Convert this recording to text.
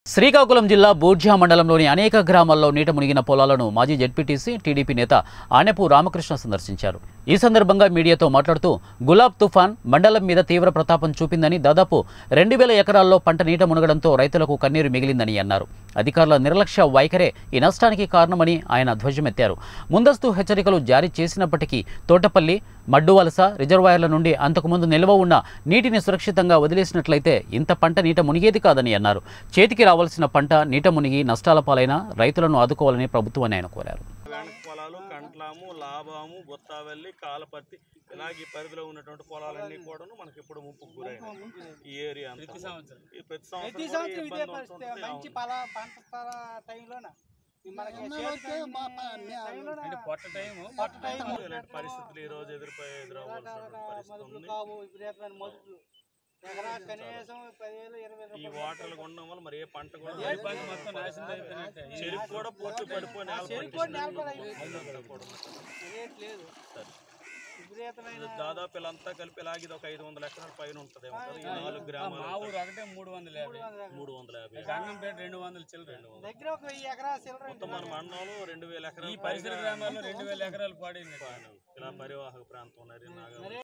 శ్రీకాకుళం జిల్లా బూర్జా మండలంలోని అనేక గ్రామాల్లో నీట మునిగిన పొలాలను మాజీ జడ్పీటీసీ టీడీపీ నేత ఆనెపు రామకృష్ణ సందర్శించారు ఈ సందర్భంగా మీడియాతో మాట్లాడుతూ గులాబ్ తుఫాన్ మండలం మీద తీవ్ర ప్రతాపం చూపిందని దాదాపు రెండు వేల ఎకరాల్లో పంట నీట మునగడంతో రైతులకు కన్నీరు మిగిలిందని అన్నారు అధికారుల నిర్లక్ష్య వైఖరే ఈ నష్టానికి కారణమని ఆయన ధ్వజమెత్తారు ముందస్తు హెచ్చరికలు జారీ చేసినప్పటికీ తోటపల్లి మడ్డువలస రిజర్వాయర్ల నుండి అంతకుముందు నిల్వ ఉన్న నీటిని సురక్షితంగా వదిలేసినట్లయితే ఇంత పంట నీట మునిగేది కాదని అన్నారు చేతికి రావాల్సిన పంట నీట మునిగి నష్టాల పాలైన రైతులను ఆదుకోవాలని ప్రభుత్వాన్ని ఆయన కోరారు వెనక పొలాలు కంట్లాము లాభాము బొత్తావెల్లి కాలపర్తి ఇలాగ ఈ పరిధిలో ఉన్నటువంటి పొలాలన్నీ కూడాను మనకి ఇప్పుడు ముప్పు గురైనాయి ఈ ఏరియా అంతా. ప్రతి సంవత్సరం ఈ ప్రతి ప్రతి సంవత్సరం కూడా సంవత్సరం ఇదే ఇబ్బంది పరిస్థితి ఉంటుంటుంది. మంచి అవును. పల పంట స్థల టైంలోన ఈ మనకి చేతికి అన్ని టైంలోన అంటే పొట్ట టైము పొట్ట టైం ఇలాంటి పరిస్థితులు ఈ రోజు ఎదుర్కొ ఎదురవ్వాల్సినటువంటి పరిస్థితి మలుపులు ఉంది కావు విపరీతమైన మలుపులు ఎకరా కనీసం పదివేలు ఇరవై ఈ రూపాయలు వాటర్లు ఉండడం వల్ల మరి ఏ పంట కూడా ఏ పంట మొత్తం నాశనం అయిపోయినట్టే చెరుకు కూడా పూర్తి పడిపోయి నేల చెరుకు కూడా నేల పట్టింది. పడి ఇదంతా కూడా. రేట్ లేదు సరే. విపరీతమైన ఇది దాదాపు ఇలాంతా కలిపి ఇలాగ ఇది ఒక ఐదు వందల ఎకరాల పైన ఉంటుంది ఈ నాలుగు మా గ్రామాలు ఊరు ఒకటే మూడు వందల యాభై మూడు వందల యాభై గంగంపేట రెండు వందల చిల్లర రెండు వందలు దగ్గర ఒక వెయ్యి ఎకరా సిల్లర మొత్తం మన మండలంలో రెండు వేల ఈ ఎకరాలు పరిసర గ్రామాల్లో రెండు వేల ఎకరాలు పాడైంది ఇలా పరివాహక ప్రాంతం ఉన్నది నాగ